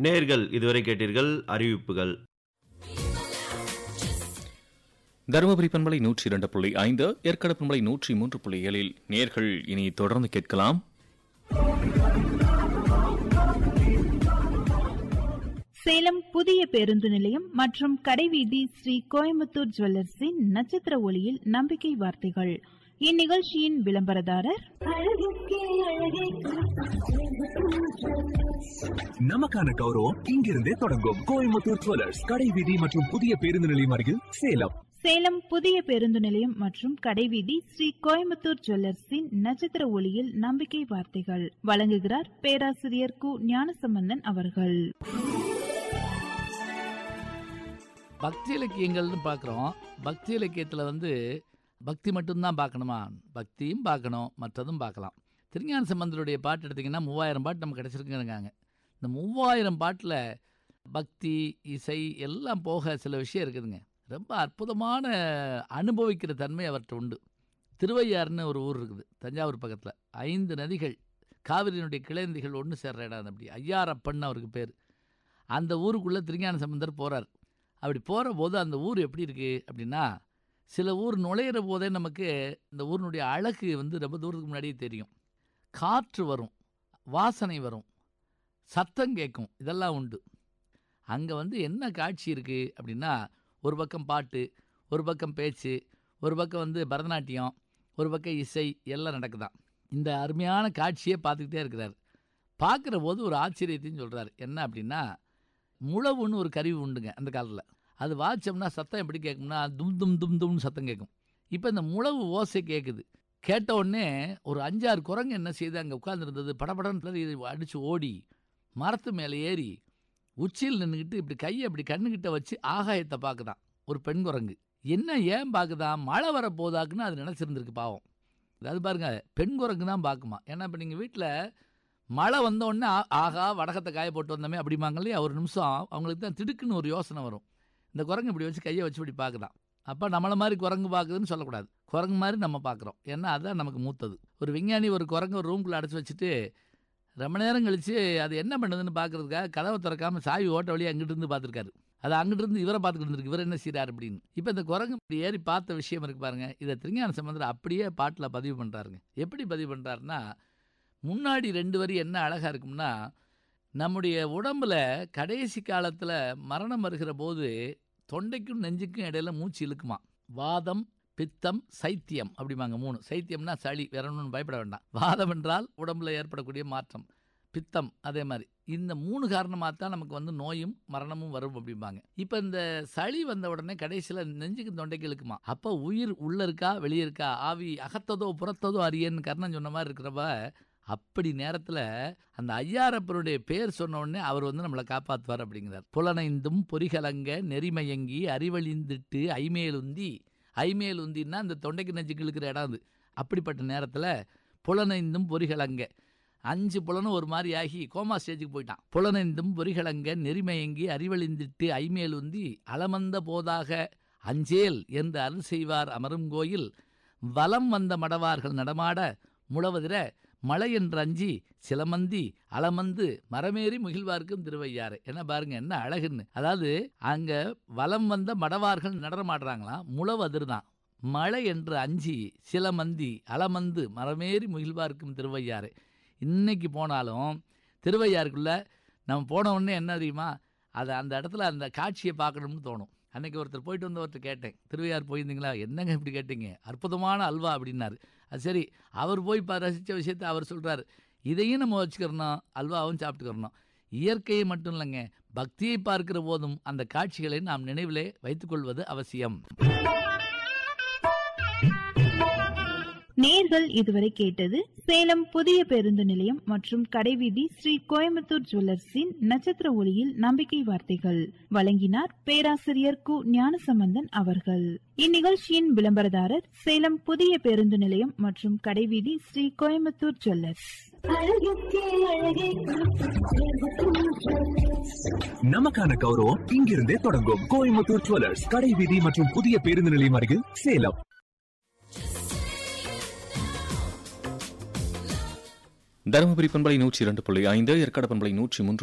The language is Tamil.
நேர்கள் இதுவரை கேட்டீர்கள் அறிவிப்புகள் தருமபுரி பண்பலை நூற்றி இரண்டு புள்ளி ஐந்து ஏற்காடு பண்பலை நூற்றி மூன்று புள்ளி ஏழில் நேர்கள் இனி தொடர்ந்து கேட்கலாம் சேலம் புதிய பேருந்து நிலையம் மற்றும் கடைவீதி ஸ்ரீ கோயம்புத்தூர் ஜுவல்லர்ஸின் நட்சத்திர ஒளியில் நம்பிக்கை வார்த்தைகள் இந்நிகழ்ச்சியின் விளம்பரதாரர் நமக்கான கௌரவம் இங்கிருந்தே தொடங்கும் கோயம்புத்தூர் ஜுவல்லர்ஸ் கடை வீதி மற்றும் புதிய பேருந்து நிலையம் அருகில் சேலம் சேலம் புதிய பேருந்து நிலையம் மற்றும் கடைவீதி ஸ்ரீ கோயம்புத்தூர் ஜுவல்லர்ஸின் நட்சத்திர ஒளியில் நம்பிக்கை வார்த்தைகள் வழங்குகிறார் பேராசிரியர் கு ஞானசம்பந்தன் அவர்கள் பக்தி இலக்கியங்கள்னு பார்க்குறோம் பக்தி இலக்கியத்தில் வந்து பக்தி மட்டும்தான் பார்க்கணுமா பக்தியும் பார்க்கணும் மற்றதும் பார்க்கலாம் திருஞான சம்பந்தருடைய பாட்டு எடுத்திங்கன்னா மூவாயிரம் பாட்டு நமக்கு கிடச்சிருக்குங்காங்க இந்த மூவாயிரம் பாட்டில் பக்தி இசை எல்லாம் போக சில விஷயம் இருக்குதுங்க ரொம்ப அற்புதமான அனுபவிக்கிற தன்மை அவர்கிட்ட உண்டு திருவையாறுன்னு ஒரு ஊர் இருக்குது தஞ்சாவூர் பக்கத்தில் ஐந்து நதிகள் காவிரியினுடைய கிளைநதிகள் ஒன்று சேர்ற இடம் அது அப்படி ஐயாரப்பன் அவருக்கு பேர் அந்த ஊருக்குள்ளே திருஞான சம்பந்தர் போகிறார் அப்படி போகிற போது அந்த ஊர் எப்படி இருக்குது அப்படின்னா சில ஊர் நுழையிற போதே நமக்கு இந்த ஊரினுடைய அழகு வந்து ரொம்ப தூரத்துக்கு முன்னாடியே தெரியும் காற்று வரும் வாசனை வரும் சத்தம் கேட்கும் இதெல்லாம் உண்டு அங்கே வந்து என்ன காட்சி இருக்குது அப்படின்னா ஒரு பக்கம் பாட்டு ஒரு பக்கம் பேச்சு ஒரு பக்கம் வந்து பரதநாட்டியம் ஒரு பக்கம் இசை எல்லாம் நடக்குதாம் இந்த அருமையான காட்சியை பார்த்துக்கிட்டே இருக்கிறார் பார்க்குற போது ஒரு ஆச்சரியத்தையும் சொல்கிறார் என்ன அப்படின்னா முழவுன்னு ஒரு கருவி உண்டுங்க அந்த காலத்தில் அது வாய்ச்சோம்னா சத்தம் எப்படி கேட்கும்னா தும் தும் தும் தும்னு சத்தம் கேட்கும் இப்போ இந்த முழவு ஓசை கேட்குது கேட்ட உடனே ஒரு அஞ்சாறு குரங்கு என்ன செய்து அங்கே உட்காந்துருந்தது படபடன்னு இது அடித்து ஓடி மரத்து மேலே ஏறி உச்சியில் நின்றுக்கிட்டு இப்படி கையை இப்படி கண்ணுக்கிட்ட வச்சு ஆகாயத்தை பார்க்குதான் ஒரு பெண் குரங்கு என்ன ஏன் பார்க்குதான் மழை வர போதாக்குன்னு அது நினச்சிருந்துருக்கு பாவம் அது பாருங்க பெண் குரங்கு தான் பார்க்குமா ஏன்னா இப்போ நீங்கள் வீட்டில் மழை வந்த உடனே ஆ- ஆகா வடகத்தை காய போட்டு வந்தோமே அப்படிம்பாங்க இல்லையா ஒரு நிமிஷம் அவங்களுக்கு தான் திடுக்குன்னு ஒரு யோசனை வரும் இந்த குரங்கு இப்படி வச்சு கையை வச்சு இப்படி பார்க்குதான் அப்போ நம்மளை மாதிரி குரங்கு பார்க்குதுன்னு சொல்லக்கூடாது குரங்கு மாதிரி நம்ம பார்க்குறோம் ஏன்னா அதுதான் நமக்கு மூத்தது ஒரு விஞ்ஞானி ஒரு குரங்கு ஒரு ரூம்குள்ளே அடைச்சி வச்சுட்டு ரொம்ப நேரம் கழித்து அது என்ன பண்ணுதுன்னு பார்க்கறதுக்காக கதவை திறக்காமல் சாவி ஓட்ட வழியாக அங்கிட்டு இருந்து பார்த்துருக்காரு அது அங்கிட்டு இருந்து இவரை பார்த்துக்கிட்டு இருந்திருக்கு இவர் என்ன செய்றார் அப்படின்னு இப்போ இந்த குரங்கு இப்படி ஏறி பார்த்த விஷயம் இருக்கு பாருங்க இதை திருஞான சம்பந்தர் அப்படியே பாட்டில் பதிவு பண்ணுறாருங்க எப்படி பதிவு பண்ணுறாருன்னா முன்னாடி ரெண்டு வரி என்ன அழகாக இருக்கும்னா நம்முடைய உடம்புல கடைசி காலத்தில் மரணம் வருகிற போது தொண்டைக்கும் நெஞ்சுக்கும் இடையில மூச்சு இழுக்குமா வாதம் பித்தம் சைத்தியம் அப்படிம்பாங்க மூணு சைத்தியம்னா சளி வேற ஒன்றும் பயப்பட வேண்டாம் வாதம் என்றால் உடம்புல ஏற்படக்கூடிய மாற்றம் பித்தம் அதே மாதிரி இந்த மூணு காரணமாக தான் நமக்கு வந்து நோயும் மரணமும் வரும் அப்படிம்பாங்க இப்போ இந்த சளி வந்த உடனே கடைசியில் நெஞ்சுக்கு தொண்டைக்கு இழுக்குமா அப்போ உயிர் உள்ள இருக்கா வெளியே இருக்கா ஆவி அகத்ததோ புறத்ததோ அறியன்னு கர்ணன் சொன்ன மாதிரி இருக்கிறப்ப அப்படி நேரத்தில் அந்த ஐயாரப்பருடைய பேர் சொன்ன உடனே அவர் வந்து நம்மளை காப்பாற்றுவார் அப்படிங்கிறார் புலனைந்தும் பொறிகலங்க நெறிமயங்கி அறிவழிந்திட்டு ஐமேலுந்தி ஐமேலுந்தின்னா அந்த தொண்டைக்கு நெஞ்சுக்கு இழுக்கிற இடம் அது அப்படிப்பட்ட நேரத்தில் புலனைந்தும் பொறிகலங்க அஞ்சு புலனும் ஒரு மாதிரி ஆகி கோமா ஸ்டேஜுக்கு போயிட்டான் புலனைந்தும் பொறிகலங்க நெறிமயங்கி அறிவழிந்திட்டு ஐமேலுந்தி அலமந்த போதாக அஞ்சேல் என்று அருள் செய்வார் அமரும் கோயில் வலம் வந்த மடவார்கள் நடமாட முழவதிர மழை என்று அஞ்சி சிலமந்தி அலமந்து மரமேறி முகிழ்வார்க்கும் திருவையாறு என்ன பாருங்க என்ன அழகுன்னு அதாவது அங்க வலம் வந்த மடவார்கள் நடனமாடுறாங்களாம் முழவு அதிர்தான் மழை என்று அஞ்சி சிலமந்தி அலமந்து மரமேறி முகிழ்வார்க்கும் திருவையாறு இன்னைக்கு போனாலும் திருவையாறுக்குள்ள நம்ம போன உடனே என்ன தெரியுமா அதை அந்த இடத்துல அந்த காட்சியை பார்க்கணும்னு தோணும் அன்னைக்கு ஒருத்தர் போயிட்டு வந்தவர்கிட்ட கேட்டேன் திருவையார் போயிருந்தீங்களா என்னங்க இப்படி கேட்டீங்க அற்புதமான அல்வா அப்படின்னாரு அது சரி அவர் போய் ப ரசித்த விஷயத்தை அவர் சொல்கிறார் இதையும் நம்ம வச்சுக்கிறணும் அல்வாவும் சாப்பிட்டுக்கிறணும் இயற்கையை மட்டும் இல்லைங்க பக்தியை பார்க்கிற போதும் அந்த காட்சிகளை நாம் நினைவிலே வைத்துக்கொள்வது அவசியம் நேர்கள் இதுவரை கேட்டது சேலம் புதிய பேருந்து நிலையம் மற்றும் கடைவீதி ஸ்ரீ கோயம்புத்தூர் ஜுவல்லர்ஸின் நட்சத்திர ஒளியில் நம்பிக்கை வார்த்தைகள் வழங்கினார் பேராசிரியர் கு ஞானசம்பந்தன் அவர்கள் இந்நிகழ்ச்சியின் விளம்பரதாரர் சேலம் புதிய பேருந்து நிலையம் மற்றும் கடைவீதி ஸ்ரீ கோயம்புத்தூர் ஜுவல்லர்ஸ் நமக்கான கௌரவம் இங்கிருந்தே தொடங்கும் கோயம்புத்தூர் ஜுவல்லர்ஸ் கடை வீதி மற்றும் புதிய பேருந்து நிலையம் அருகில் சேலம் தருமபுரி பண்பலை நூற்றி இரண்டு புள்ளி ஐந்து ஏற்காடு பண்பலை நூற்றி மூன்று